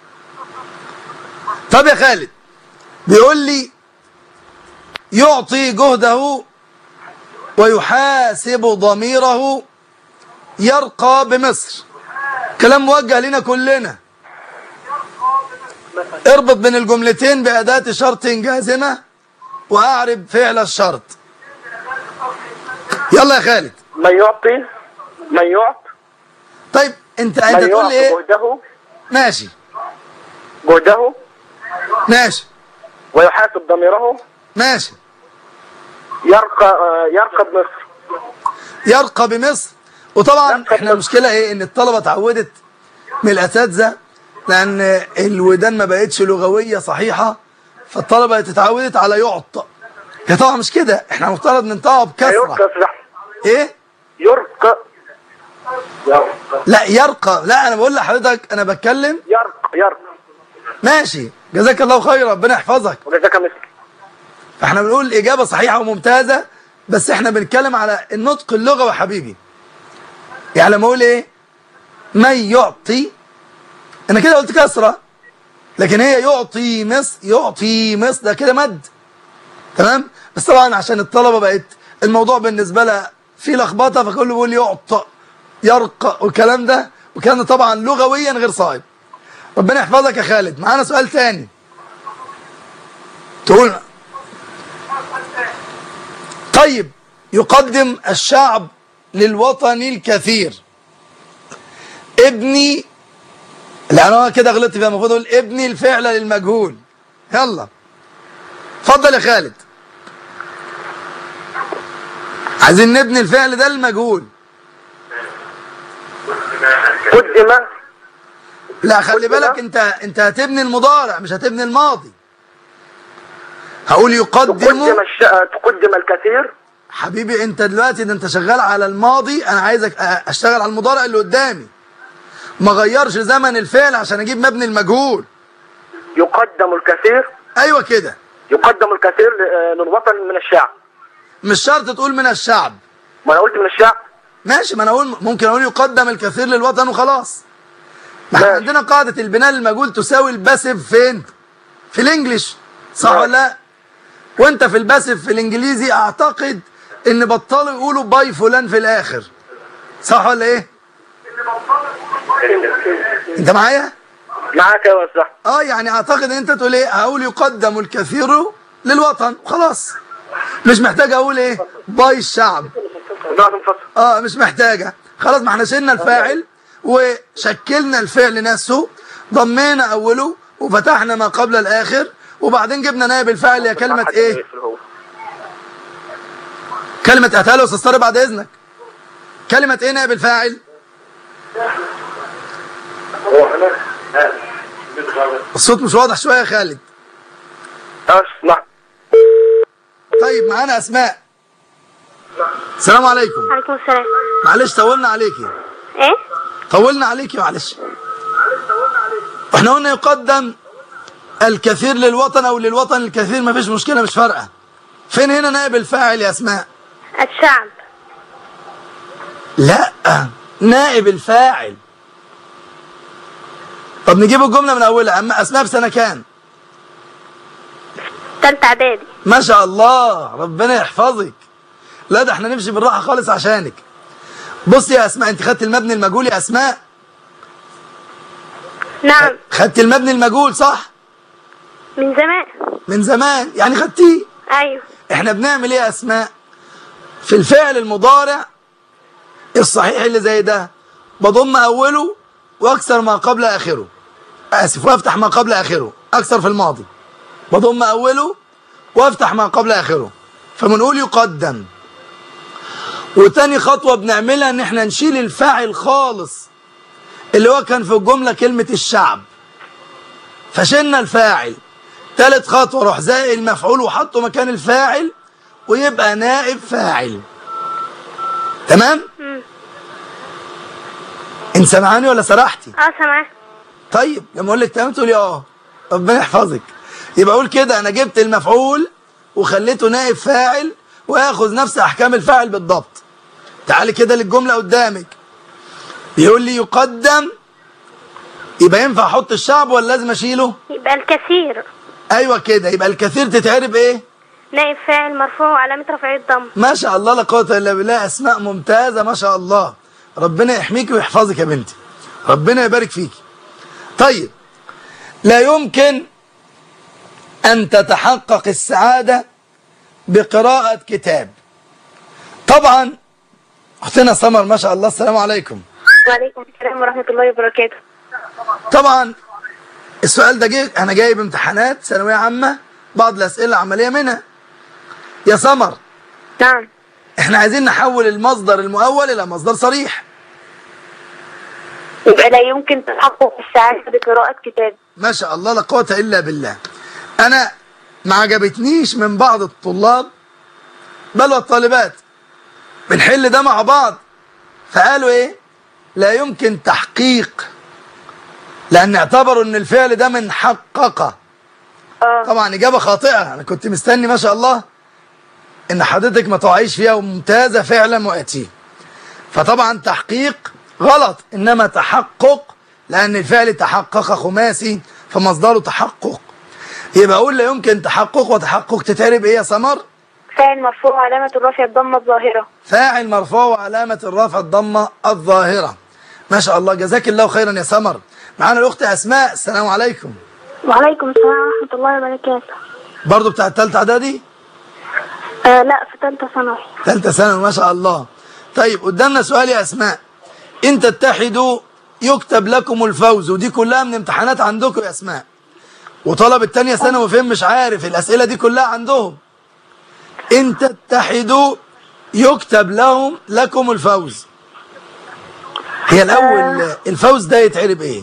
طب يا خالد بيقول لي يعطي جهده ويحاسب ضميره يرقى بمصر كلام موجه لنا كلنا اربط بين الجملتين بأداة شرط جازمة وأعرب فعل الشرط يلا يا خالد من يعطي من يعطي طيب انت انت من تقول لي يعطي ايه جهده ماشي جهده ماشي ويحاسب ضميره ماشي يرقى آه، يرقى بمصر يرقى بمصر وطبعا يرقى احنا بمصر. المشكله ايه ان الطلبه اتعودت من الاساتذه لان الودان ما بقتش لغويه صحيحه فالطلبه اتعودت على يعطى هي طبعا مش كده احنا مفترض ننطقها بكسره يرقى صح ايه يرقى يرقى لا يرقى لا انا بقول لحضرتك انا بتكلم يرقى يرقى ماشي جزاك الله خير ربنا يحفظك وجزاك مثل فاحنا بنقول الإجابة صحيحة وممتازة بس احنا بنتكلم على النطق اللغوي حبيبي يعني لما اقول ايه من يعطي انا كده قلت كسرة لكن هي يعطي مصر يعطي مصر ده كده مد تمام بس طبعا عشان الطلبة بقت الموضوع بالنسبة لها في لخبطة فكله بيقول يعطى يرقى والكلام ده والكلام ده طبعا لغويا غير صائب ربنا يحفظك يا خالد معانا سؤال تاني تقول طيب يقدم الشعب للوطن الكثير ابني لا انا كده غلطت فيها المفروض اقول ابني الفعل للمجهول يلا اتفضل يا خالد عايزين نبني الفعل ده المجهول قدم لا خلي قدم. بالك انت انت هتبني المضارع مش هتبني الماضي هقول تقدم يقدم الش... تقدم الكثير حبيبي انت دلوقتي ده انت شغال على الماضي انا عايزك اه، اشتغل على المضارع اللي قدامي ما غيرش زمن الفعل عشان اجيب مبني المجهول يقدم الكثير ايوه كده يقدم الكثير ل- للوطن من الشعب مش شرط تقول من الشعب ما انا قلت من الشعب ماشي ما انا اقول ممكن اقول يقدم الكثير للوطن وخلاص ما احنا ماشي. عندنا قاعده البناء للمجهول تساوي الباسف فين في الانجليش صح ماشي. ولا لا وانت في الباسف في الانجليزي اعتقد ان بطلوا يقولوا باي فلان في الاخر صح ولا ايه انت معايا معاك يا استاذ اه يعني اعتقد ان انت تقول ايه هقول يقدم الكثير للوطن خلاص مش محتاج اقول ايه باي الشعب نقعد نفصل اه مش محتاجة خلاص ما احنا شلنا الفاعل وشكلنا الفعل نفسه ضمينا اوله وفتحنا ما قبل الاخر وبعدين جبنا نائب الفاعل هي كلمة ايه كلمة اتاله استاذ طارق بعد اذنك كلمة ايه نائب الفاعل الصوت مش واضح شوية يا خالد اسمع طيب معانا اسماء السلام عليكم عليكم السلام معلش طولنا عليكي ايه طولنا عليكي معلش احنا قلنا يقدم الكثير للوطن او للوطن الكثير مفيش مشكلة مش فارقة فين هنا نائب الفاعل يا اسماء الشعب لا نائب الفاعل طب نجيب الجملة من اولها اما اسماء في سنة كام تالتة اعدادي ما شاء الله ربنا يحفظك لا ده احنا نمشي بالراحة خالص عشانك بصي يا اسماء انت خدت المبني المجهول يا اسماء نعم خدت المبني المجهول صح من زمان من زمان يعني خدتيه ايوه احنا بنعمل ايه يا اسماء في الفعل المضارع الصحيح اللي زي ده بضم اوله واكسر ما قبل اخره اسف وافتح ما قبل اخره اكسر في الماضي بضم اوله وافتح ما قبل اخره فبنقول يقدم وتاني خطوة بنعملها ان احنا نشيل الفاعل خالص اللي هو كان في الجملة كلمة الشعب فشلنا الفاعل تالت خطوة روح زائق المفعول وحطه مكان الفاعل ويبقى نائب فاعل تمام مم. انت سامعاني ولا سرحتي اه سامعاه طيب لما اقول لك تمام تقولي اه ربنا يحفظك يبقى اقول كده انا جبت المفعول وخليته نائب فاعل وياخذ نفس احكام الفاعل بالضبط تعالي كده للجمله قدامك بيقول لي يقدم يبقى ينفع احط الشعب ولا لازم اشيله يبقى الكثير ايوه كده يبقى الكثير تتعرب ايه نائب فاعل مرفوع وعلامة رفعه الضم ما شاء الله لا قوه الا بالله اسماء ممتازه ما شاء الله ربنا يحميك ويحفظك يا بنتي ربنا يبارك فيك طيب لا يمكن ان تتحقق السعاده بقراءه كتاب طبعا اختنا سمر ما شاء الله السلام عليكم وعليكم السلام ورحمة الله وبركاته طبعا السؤال ده جه انا جايب امتحانات ثانويه عامه بعض الاسئله العمليه منها يا سمر نعم احنا عايزين نحول المصدر المؤول الى مصدر صريح يبقى لا يمكن تحقق السعادة بقراءة كتاب ما شاء الله لا قوه الا بالله انا ما عجبتنيش من بعض الطلاب بل والطالبات بنحل ده مع بعض فقالوا ايه لا يمكن تحقيق لان اعتبروا ان الفعل ده من حقق اه طبعا اجابه خاطئه انا كنت مستني ما شاء الله ان حضرتك ما تعيش فيها وممتازه فعلا واتيه فطبعا تحقيق غلط انما تحقق لان الفعل تحقق خماسي فمصدره تحقق يبقى اقول لا يمكن تحقق وتحقق تتعرب ايه يا سمر فاعل مرفوع وعلامة الرفع الضمة الظاهرة فاعل مرفوع وعلامه الرفع الضمه الظاهره ما شاء الله جزاك الله خيرا يا سمر معانا الاخت اسماء السلام عليكم وعليكم السلام ورحمة الله وبركاته برضو بتاع الثالثه اعدادي آه لا في ثالثة ثانوي ثالثة ثانوي ما شاء الله طيب قدامنا سؤال يا أسماء إن تتحدوا يكتب لكم الفوز ودي كلها من امتحانات عندكم يا أسماء وطلب التانية ثانوي فين مش عارف الأسئلة دي كلها عندهم إن تتحدوا يكتب لهم لكم الفوز هي الأول الفوز ده يتعرب إيه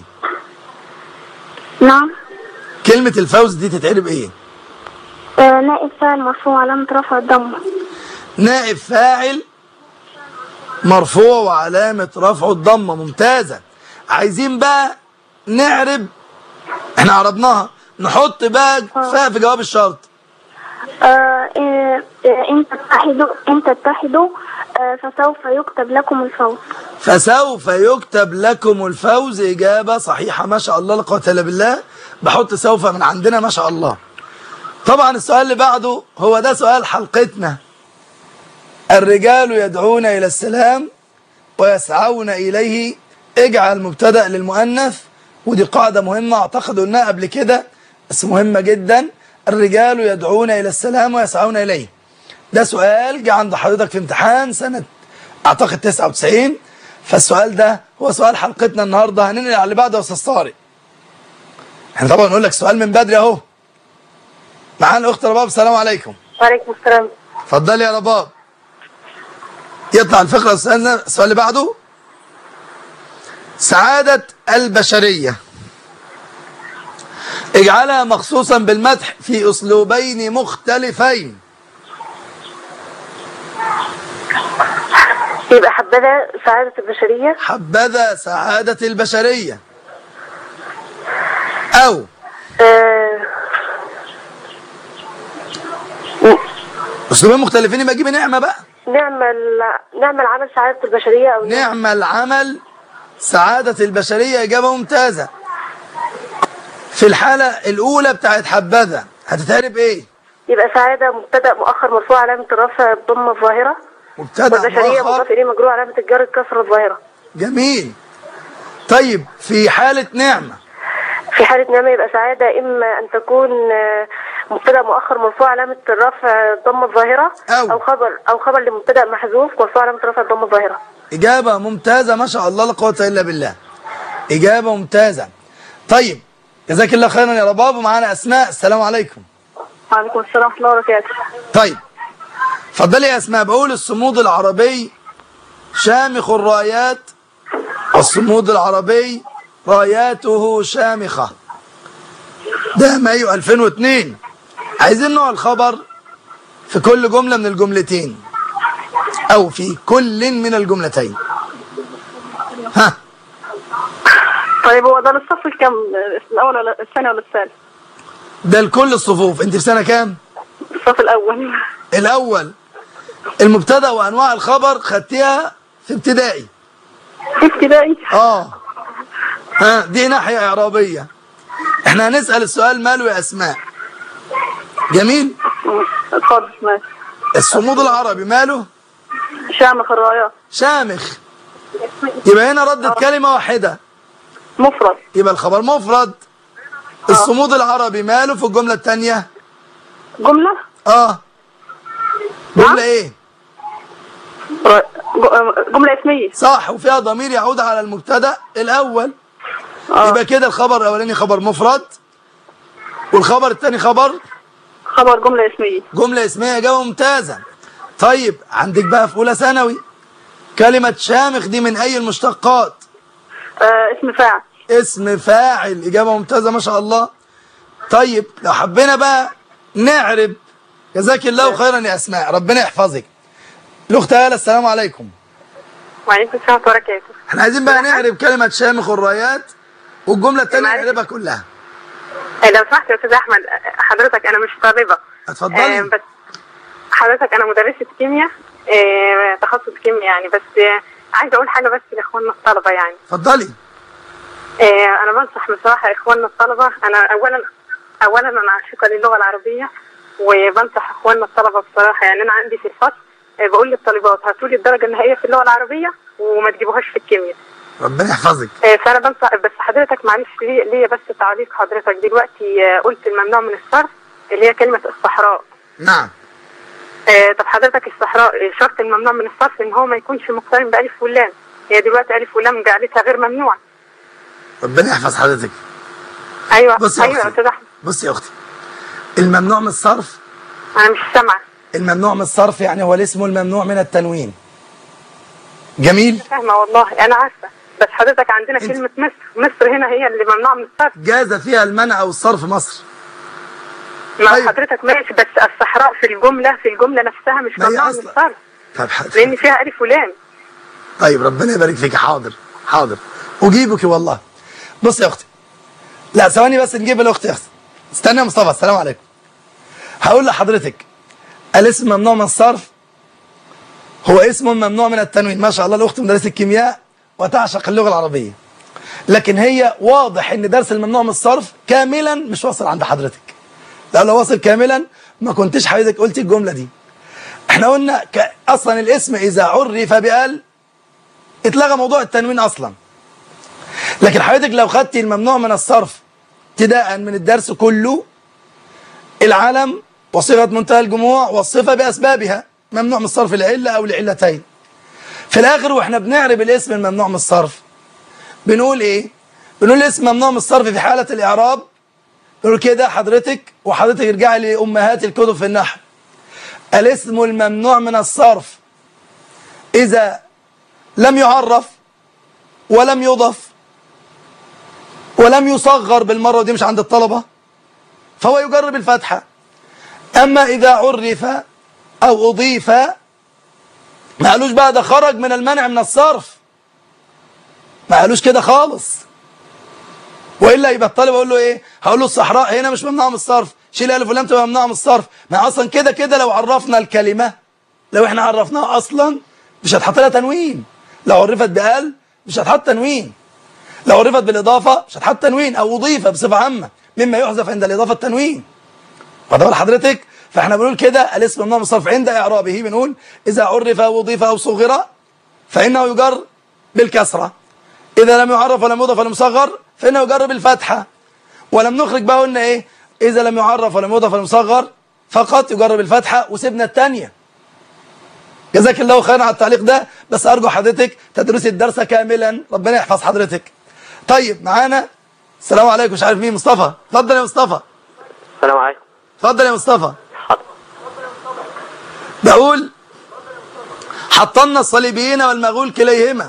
نعم كلمة الفوز دي تتعرب إيه آه نائب فاعل مرفوع علامة رفع الضمة نائب فاعل مرفوع وعلامة رفعه الضمة ممتازة عايزين بقى نعرب احنا عربناها نحط بقى فاء في جواب الشرط آه آه آه، إن تتحدوا إن تتحدوا آه فسوف يكتب لكم الفوز فسوف يكتب لكم الفوز إجابة صحيحة ما شاء الله لا قوة إلا بالله بحط سوف من عندنا ما شاء الله طبعا السؤال اللي بعده هو ده سؤال حلقتنا الرجال يدعون إلى السلام ويسعون إليه اجعل مبتدأ للمؤنث ودي قاعدة مهمة أعتقد قلناها قبل كده بس مهمة جدا الرجال يدعون إلى السلام ويسعون إليه ده سؤال جه عند حضرتك في امتحان سنة أعتقد 99 فالسؤال ده هو سؤال حلقتنا النهاردة هننقل على اللي بعده يا أستاذ طارق احنا طبعا نقول لك سؤال من بدري أهو معانا أخت رباب السلام عليكم وعليكم السلام اتفضلي يا رباب يطلع الفقرة السؤال السؤال اللي بعده سعادة البشرية اجعلها مخصوصا بالمدح في أسلوبين مختلفين يبقى حبذا سعادة البشرية حبذا سعادة البشرية أو آه أسلوبين مختلفين يبقى جيب نعمة بقى نعمل نعمل عمل سعادة البشرية أو نعم العمل سعادة البشرية إجابة ممتازة في الحالة الأولى بتاعت حبذا هتتعرب إيه؟ يبقى سعادة مبتدأ مؤخر مرفوع علامة الرفع الضمة الظاهرة مبتدأ والبشرية مضاف مؤخر إليه مجرور علامة الجر الكسرة الظاهرة جميل طيب في حالة نعمة في حالة نعمة يبقى سعادة إما أن تكون آه، مبتدأ مؤخر مرفوع علامة الرفع الضمة الظاهرة أو. أو خبر أو خبر لمبتدأ محذوف مرفوع علامة الرفع الضمة الظاهرة إجابة ممتازة ما شاء الله لا قوة إلا بالله إجابة ممتازة طيب جزاك الله خيرا يا رباب ومعانا أسماء السلام عليكم وعليكم السلام ورحمة الله وبركاته طيب اتفضلي يا أسماء بقول الصمود العربي شامخ الرايات والصمود العربي راياته شامخة ده مايو 2002 عايزين نوع الخبر في كل جملة من الجملتين أو في كل من الجملتين ها طيب هو ده للصف الكام الأول ولا الثاني ولا الثالث؟ ده لكل الصفوف انت في سنة كام الصف الأول الأول المبتدا وأنواع الخبر خدتيها في ابتدائي في ابتدائي اه ها دي ناحية إعرابية احنا هنسأل السؤال ماله يا أسماء جميل اتفضل ماشي الصمود العربي ماله شامخ الرايات شامخ يبقى هنا ردت كلمة واحدة مفرد يبقى الخبر مفرد الصمود العربي ماله في الجملة الثانية جملة اه جملة ايه را- ج- جملة اسمية صح وفيها ضمير يعود على المبتدا الاول اه يبقى كده الخبر الاولاني خبر مفرد والخبر الثاني خبر خبر جملة اسمية جمله اسميه اجابه ممتازه طيب عندك بقى في اولى ثانوي كلمه شامخ دي من اي المشتقات آه اسم فاعل اسم فاعل اجابه ممتازه ما شاء الله طيب لو حبينا بقى نعرب جزاك الله خيرا يا اسماء ربنا يحفظك الاخت هاله السلام عليكم وعليكم السلام ورحمة الله وبركاته احنا عايزين بقى نعرب كلمه شامخ الرايات والجمله الثانيه معلش. نعربها كلها لو سمحت يا استاذ احمد حضرتك انا مش طالبه اتفضلي. آه، بس حضرتك انا مدرسه كيمياء آه، تخصص كيمياء يعني بس آه، عايزه اقول حاجه بس لاخواننا الطلبه يعني اتفضلي آه، انا بنصح بصراحه اخواننا الطلبه انا اولا اولا انا عاشقه للغه العربيه وبنصح اخواننا الطلبه بصراحه يعني انا عندي في الفصل آه، بقول للطالبات هاتوا لي الدرجه النهائيه في اللغه العربيه وما تجيبوهاش في الكيمياء ربنا يحفظك آه، فانا بنصح بس حضرتك معلش ليا ليا بس تعليق حضرتك دلوقتي آه، قلت الممنوع من الصرف اللي هي كلمه الصحراء نعم آه، طب حضرتك الصحراء آه، شرط الممنوع من الصرف ان هو ما يكونش مقترن بالف واللام هي دلوقتي الف واللام جعلتها غير ممنوعه ربنا يحفظ حضرتك ايوه بصي يا ايوه يا أختي. استاذ احمد بصي يا اختي الممنوع من الصرف انا مش سامعه الممنوع من الصرف يعني هو الاسم الممنوع من التنوين جميل فاهمه والله انا عارفه بس حضرتك عندنا انت- كلمه مصر مصر هنا هي اللي ممنوعه من الصرف جاز فيها المنع او الصرف مصر مع طيب. حضرتك ماشي بس الصحراء في الجمله في الجمله نفسها مش ما هي ممنوعه من أصلا- الصرف طيب حاضر. لان فيها الف ولام طيب ربنا يبارك فيك حاضر حاضر اجيبك والله بص يا اختي لا ثواني بس نجيب الاخت يا اختي استنى يا مصطفى السلام عليكم هقول لحضرتك الاسم ممنوع من الصرف هو اسم ممنوع من التنوين ما شاء الله الاخت مدرسه الكيمياء وتعشق اللغه العربيه لكن هي واضح ان درس الممنوع من الصرف كاملا مش واصل عند حضرتك لا لو واصل كاملا ما كنتش حضرتك قلتي الجمله دي احنا قلنا ك... اصلا الاسم اذا عرف بال اتلغى موضوع التنوين اصلا لكن حضرتك لو خدتي الممنوع من الصرف ابتداء من الدرس كله العلم وصيغه منتهى الجموع والصفه باسبابها ممنوع من الصرف لعله او لعلتين في الاخر واحنا بنعرب الاسم الممنوع من الصرف بنقول ايه بنقول الاسم ممنوع من الصرف في حاله الاعراب بنقول كده حضرتك وحضرتك ارجعي لامهات الكتب في النحو الاسم الممنوع من الصرف اذا لم يعرف ولم يضف ولم يصغر بالمرة ودي مش عند الطلبة فهو يجرب الفتحة أما إذا عرف أو أضيف ما قالوش بقى ده خرج من المنع من الصرف ما قالوش كده خالص وإلا يبقى الطالب أقول له إيه هقول له الصحراء هنا مش ممنوع من الصرف شيل ألف ولام تبقى ممنوع من الصرف ما أصلا كده كده لو عرفنا الكلمة لو احنا عرفناها أصلا مش هتحط لها تنوين لو عرفت بقال مش هتحط تنوين لو عرفت بالإضافة مش هتحط تنوين أو أضيف بصفة عامة مما يحذف عند الإضافة التنوين فده حضرتك فاحنا بنقول كده الاسم ممنوع من الصرف عند إعرابه بنقول إذا عرف أو أضيف أو صغر فإنه يجر بالكسرة إذا لم يعرف ولم يضف ولم يصغر فإنه يجر بالفتحة ولم نخرج بقى قلنا إيه إذا لم يعرف ولم يضف ولم يصغر فقط يجر بالفتحة وسيبنا الثانية جزاك الله خيرا على التعليق ده بس أرجو حضرتك تدرسي الدرس كاملا ربنا يحفظ حضرتك طيب معانا السلام عليكم مش عارف مين مصطفى اتفضل يا مصطفى السلام عليكم اتفضل يا مصطفى حاضر بقول حطمنا الصليبيين والمغول كليهما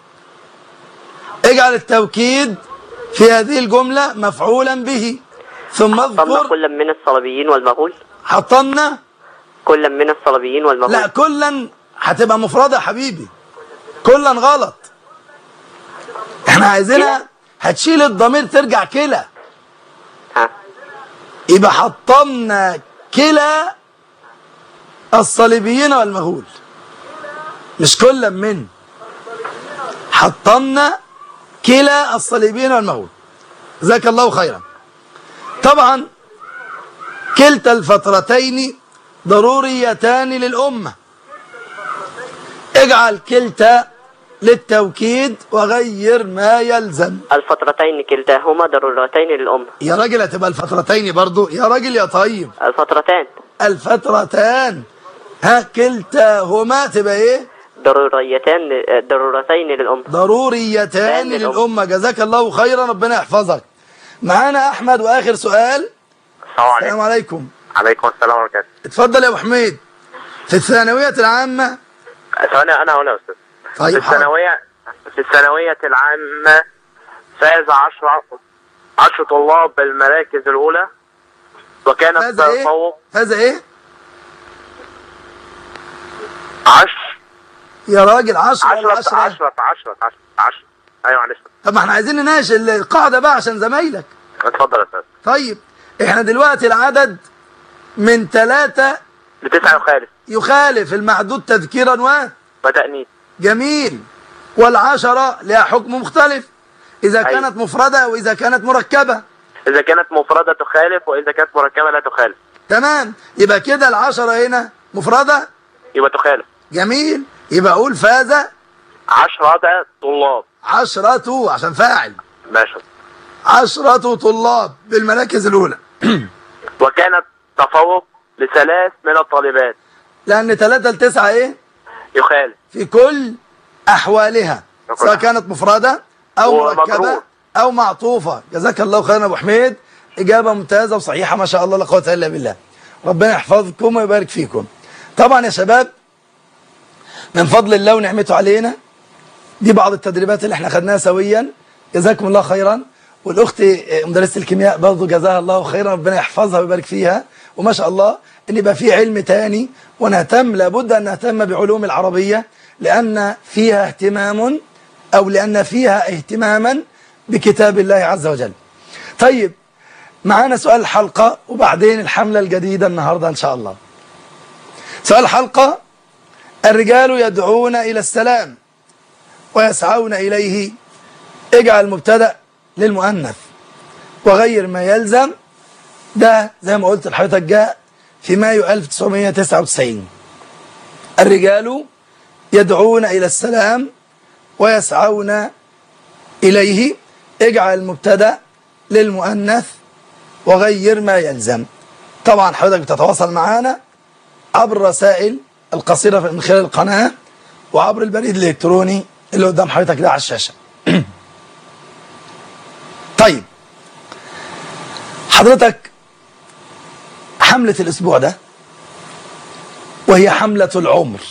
اجعل التوكيد في هذه الجملة مفعولا به ثم حطمنا اذكر كلا من الصليبيين والمغول حطمنا كلا من الصليبيين والمغول لا كلا هتبقى مفردة يا حبيبي كلا غلط احنا عايزينها هتشيل الضمير ترجع كلا ها يبقى حطمنا كلا الصليبيين والمغول مش كلا من حطمنا كلا الصليبيين والمغول جزاك الله خيرا طبعا كلتا الفترتين ضروريتان للأمة اجعل كلتا للتوكيد وغير ما يلزم الفترتين كلتاهما ضرورتين للأمة يا راجل هتبقى الفترتين برضو يا راجل يا طيب الفترتان الفترتان ها كلتاهما تبقى ايه ضروريتان ضرورتين للأمة ضروريتان للأمة. للأمة جزاك الله خيرا ربنا يحفظك معانا أحمد وآخر سؤال السلام عليكم السلام عليكم عليكم السلام ورحمة الله اتفضل يا أبو حميد في الثانوية العامة ثواني أنا هنا يا أستاذ في طيب حاضر. الثانوية في الثانوية العامة فاز عشرة عشر طلاب بالمراكز الأولى وكان فاز ايه التفوق فاز ايه عشر يا راجل عشرة ولا عشرة عشرة عشرة عشرة عشرة عشرة أيوة معلش طب ما احنا عايزين نناقش القاعدة بقى عشان زمايلك اتفضل يا أستاذ طيب احنا دلوقتي العدد من ثلاثة بتسعة يخالف يخالف المحدود تذكيرا و وتأنيث جميل والعشرة لها حكم مختلف إذا أيوة. كانت مفردة وإذا كانت مركبة إذا كانت مفردة تخالف وإذا كانت مركبة لا تخالف تمام يبقى كده العشرة هنا مفردة يبقى تخالف جميل يبقى أقول فاز عشرة طلاب عشرة عشان فاعل ماشي عشرة طلاب بالمراكز الأولى وكان التفوق لثلاث من الطالبات لأن ثلاثة لتسعة إيه يخالف في كل أحوالها في كل سواء أحوال. كانت مفردة أو ومجرور. مركبة أو معطوفة جزاك الله خيرا يا أبو حميد إجابة ممتازة وصحيحة ما شاء الله لا قوة إلا بالله ربنا يحفظكم ويبارك فيكم طبعا يا شباب من فضل الله ونعمته علينا دي بعض التدريبات اللي احنا خدناها سويا جزاكم الله خيرا والاخت مدرسه الكيمياء برضه جزاها الله خيرا ربنا يحفظها ويبارك فيها وما شاء الله ان يبقى في علم تاني ونهتم لابد ان نهتم بعلوم العربيه لان فيها اهتمام او لان فيها اهتماما بكتاب الله عز وجل. طيب معانا سؤال الحلقه وبعدين الحمله الجديده النهارده ان شاء الله. سؤال الحلقه الرجال يدعون الى السلام ويسعون اليه اجعل مبتدأ للمؤنث وغير ما يلزم ده زي ما قلت لحضرتك جاء في مايو 1999 الرجال يدعون إلى السلام ويسعون إليه اجعل المبتدا للمؤنث وغير ما يلزم طبعا حضرتك بتتواصل معنا عبر الرسائل القصيرة من خلال القناة وعبر البريد الإلكتروني اللي قدام حضرتك ده على الشاشة طيب حضرتك حملة الأسبوع ده وهي حملة العمر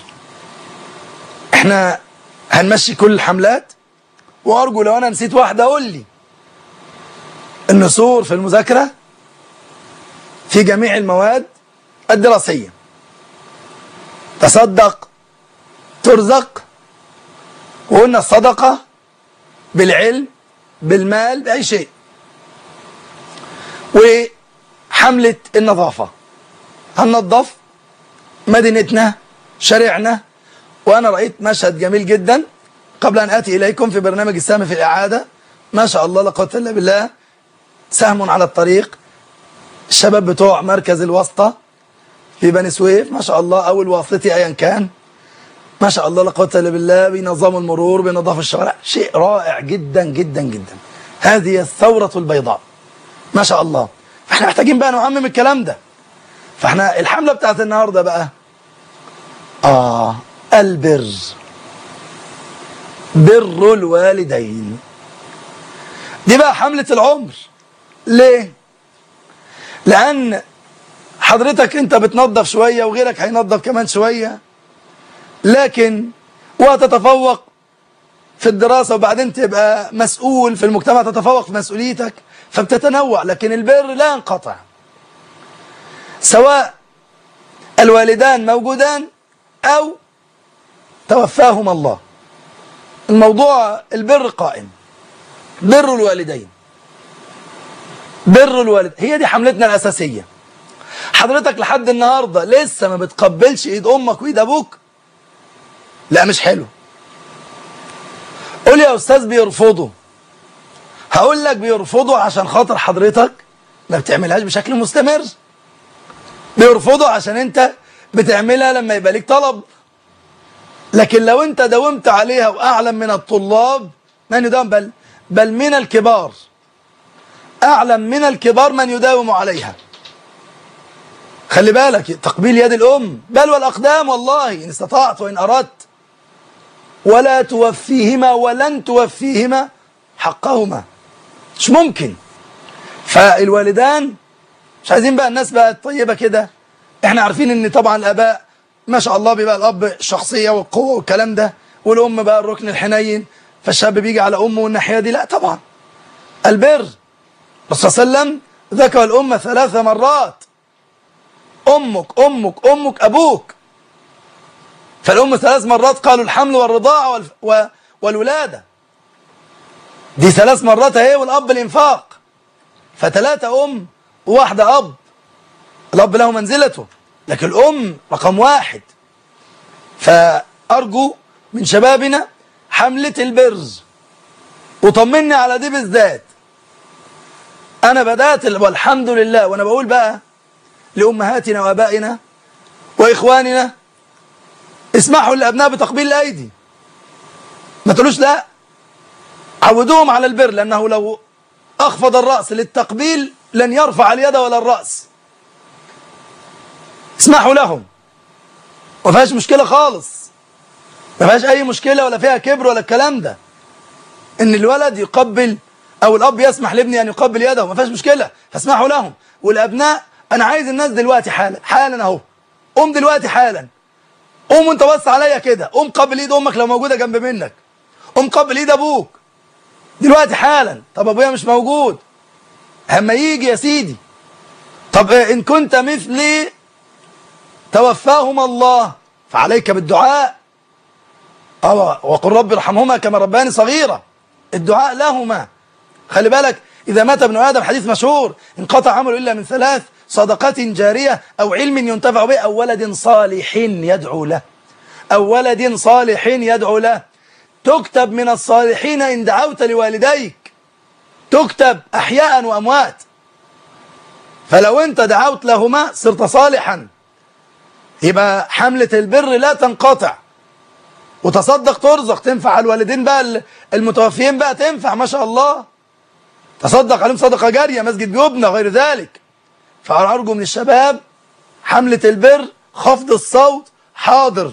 احنا هنمشي كل الحملات وأرجو لو أنا نسيت واحدة قول لي النسور في المذاكرة في جميع المواد الدراسية تصدق ترزق وقلنا الصدقة بالعلم بالمال بأي شيء وحملة النظافة هننظف مدينتنا شارعنا وأنا رأيت مشهد جميل جدا قبل أن آتي إليكم في برنامج السهم في الإعادة ما شاء الله لا قوة إلا بالله سهم على الطريق الشباب بتوع مركز الواسطة في بني سويف ما شاء الله أو الواسطي أيا كان ما شاء الله لا قوه الا بالله بينظموا المرور بينظفوا الشوارع شيء رائع جدا جدا جدا هذه الثوره البيضاء ما شاء الله فاحنا محتاجين بقى نعمم الكلام ده فاحنا الحمله بتاعت النهارده بقى اه البر بر الوالدين دي بقى حمله العمر ليه لان حضرتك انت بتنظف شويه وغيرك هينظف كمان شويه لكن وتتفوق في الدراسة وبعدين تبقى مسؤول في المجتمع تتفوق في مسؤوليتك فبتتنوع لكن البر لا ينقطع سواء الوالدان موجودان أو توفاهم الله الموضوع البر قائم بر الوالدين بر الوالد هي دي حملتنا الأساسية حضرتك لحد النهاردة لسه ما بتقبلش ايد امك وايد ابوك لا مش حلو قول يا استاذ بيرفضوا هقول لك بيرفضوا عشان خاطر حضرتك ما بتعملهاش بشكل مستمر بيرفضوا عشان انت بتعملها لما يبقى ليك طلب لكن لو انت داومت عليها واعلم من الطلاب من يداوم بل بل من الكبار اعلم من الكبار من يداوم عليها خلي بالك تقبيل يد الام بل والاقدام والله ان استطعت وان اردت ولا توفيهما ولن توفيهما حقهما مش ممكن فالوالدان مش عايزين بقى الناس بقى الطيبة كده احنا عارفين ان طبعا الاباء ما شاء الله بيبقى الاب الشخصية والقوة والكلام ده والام بقى الركن الحنين فالشاب بيجي على امه والناحية دي لا طبعا البر الرسول صلى الله عليه وسلم ذكر الامة ثلاث مرات امك امك امك ابوك فالأم ثلاث مرات قالوا الحمل والرضاعة والف... و... والولادة دي ثلاث مرات اهي والأب الإنفاق فتلاتة أم وواحدة أب الأب له منزلته لكن الأم رقم واحد فأرجو من شبابنا حملة البرز وطمني على دي بالذات أنا بدأت والحمد لله وأنا بقول بقى لأمهاتنا وأبائنا وإخواننا اسمحوا للأبناء بتقبيل الأيدي ما تقولوش لا عودوهم على البر لأنه لو أخفض الرأس للتقبيل لن يرفع اليد ولا الرأس اسمحوا لهم ما فيهاش مشكلة خالص ما فيهاش أي مشكلة ولا فيها كبر ولا الكلام ده إن الولد يقبل أو الأب يسمح لابني أن يقبل يده ما فيهاش مشكلة فاسمحوا لهم والأبناء أنا عايز الناس دلوقتي حالا حالا أهو قوم دلوقتي حالا قوم وانت بص عليا كده قوم قبل ايد امك لو موجوده جنب منك قوم قبل ايد ابوك دلوقتي حالا طب ابويا مش موجود اما يجي يا سيدي طب ان كنت مثلي توفاهما الله فعليك بالدعاء اه وقل رب ارحمهما كما رباني صغيرة الدعاء لهما خلي بالك إذا مات ابن آدم حديث مشهور انقطع عمله إلا من ثلاث صدقات جارية أو علم ينتفع به أو ولد صالح يدعو له أو ولد صالح يدعو له تكتب من الصالحين إن دعوت لوالديك تكتب أحياء وأموات فلو أنت دعوت لهما صرت صالحا يبقى حملة البر لا تنقطع وتصدق ترزق تنفع الوالدين بقى المتوفيين بقى تنفع ما شاء الله تصدق عليهم صدقة جارية مسجد بيبنى غير ذلك فأرجو من الشباب حملة البر خفض الصوت حاضر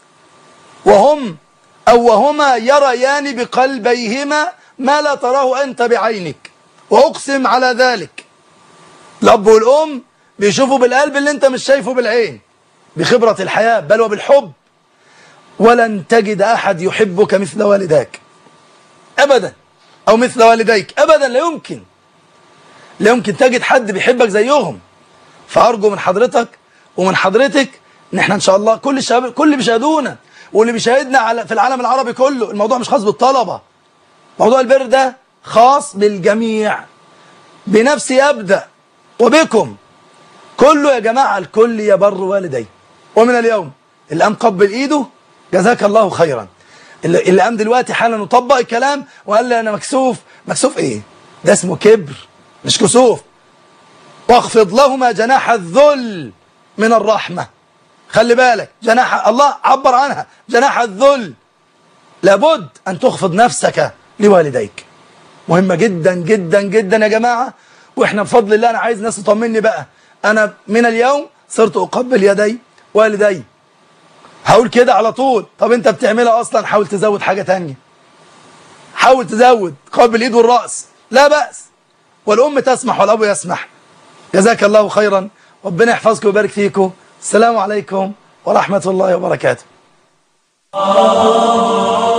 وهم أو وهما يريان بقلبيهما ما لا تراه أنت بعينك وأقسم على ذلك الأب والأم بيشوفوا بالقلب اللي أنت مش شايفه بالعين بخبرة الحياة بل وبالحب ولن تجد أحد يحبك مثل والداك أبدا أو مثل والديك أبدا لا يمكن لا يمكن تجد حد بيحبك زيهم فأرجو من حضرتك ومن حضرتك ان احنا ان شاء الله كل الشباب كل اللي بيشاهدونا واللي بيشاهدنا على في العالم العربي كله الموضوع مش خاص بالطلبة موضوع البر ده خاص بالجميع بنفسي أبدأ وبكم كله يا جماعة الكل يبر والديه ومن اليوم اللي قام قبل ايده جزاك الله خيرا اللي, اللي قام دلوقتي حالا نطبق الكلام وقال لي انا مكسوف مكسوف ايه ده اسمه كبر مش كسوف واخفض لهما جناح الذل من الرحمة خلي بالك جناح الله عبر عنها جناح الذل لابد أن تخفض نفسك لوالديك مهمة جدا جدا جدا يا جماعة وإحنا بفضل الله أنا عايز ناس تطمني بقى أنا من اليوم صرت أقبل يدي والدي هقول كده على طول طب أنت بتعملها أصلا حاول تزود حاجة تانية حاول تزود قبل الإيد والرأس لا بأس والأم تسمح والأب يسمح جزاك الله خيرا ربنا يحفظكم ويبارك فيكم السلام عليكم ورحمة الله وبركاته